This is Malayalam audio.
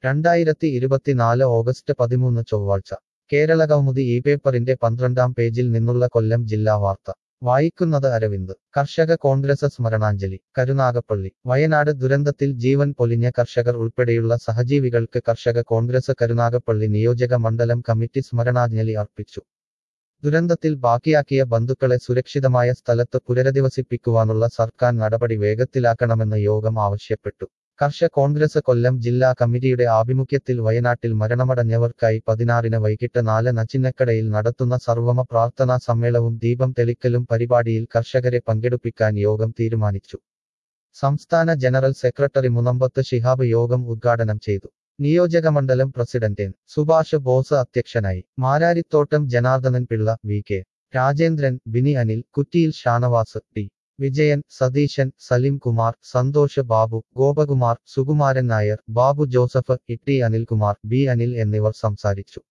രണ്ടായിരത്തി ഇരുപത്തിനാല് ഓഗസ്റ്റ് പതിമൂന്ന് ചൊവ്വാഴ്ച കേരളകൗമുദി ഈ പേപ്പറിന്റെ പന്ത്രണ്ടാം പേജിൽ നിന്നുള്ള കൊല്ലം ജില്ലാ വാർത്ത വായിക്കുന്നത് അരവിന്ദ് കർഷക കോൺഗ്രസ് സ്മരണാഞ്ജലി കരുനാഗപ്പള്ളി വയനാട് ദുരന്തത്തിൽ ജീവൻ പൊലിഞ്ഞ കർഷകർ ഉൾപ്പെടെയുള്ള സഹജീവികൾക്ക് കർഷക കോൺഗ്രസ് കരുനാഗപ്പള്ളി നിയോജക മണ്ഡലം കമ്മിറ്റി സ്മരണാഞ്ജലി അർപ്പിച്ചു ദുരന്തത്തിൽ ബാക്കിയാക്കിയ ബന്ധുക്കളെ സുരക്ഷിതമായ സ്ഥലത്ത് പുനരധിവസിപ്പിക്കുവാനുള്ള സർക്കാർ നടപടി വേഗത്തിലാക്കണമെന്ന് യോഗം ആവശ്യപ്പെട്ടു കർഷക കോൺഗ്രസ് കൊല്ലം ജില്ലാ കമ്മിറ്റിയുടെ ആഭിമുഖ്യത്തിൽ വയനാട്ടിൽ മരണമടഞ്ഞവർക്കായി പതിനാറിന് വൈകിട്ട് നാല് നച്ചിന്നക്കടയിൽ നടത്തുന്ന സർവമ പ്രാർത്ഥനാ സമ്മേളനവും ദീപം തെളിക്കലും പരിപാടിയിൽ കർഷകരെ പങ്കെടുപ്പിക്കാൻ യോഗം തീരുമാനിച്ചു സംസ്ഥാന ജനറൽ സെക്രട്ടറി മുനമ്പത്ത് ശിഹാബ് യോഗം ഉദ്ഘാടനം ചെയ്തു നിയോജകമണ്ഡലം പ്രസിഡന്റ് എൻ സുഭാഷ് ബോസ് അധ്യക്ഷനായി Mararithottam Janardhanan Pillai V K Rajendran Bini Anil Kuttiyil Shanavas T Vijayan Satheesan Salim Kumar Santhosh Babu Gopakumar Sukumaran Nair Babu Joseph Itty Anilkumar B Anil എന്നിവർ സംസാരിച്ചു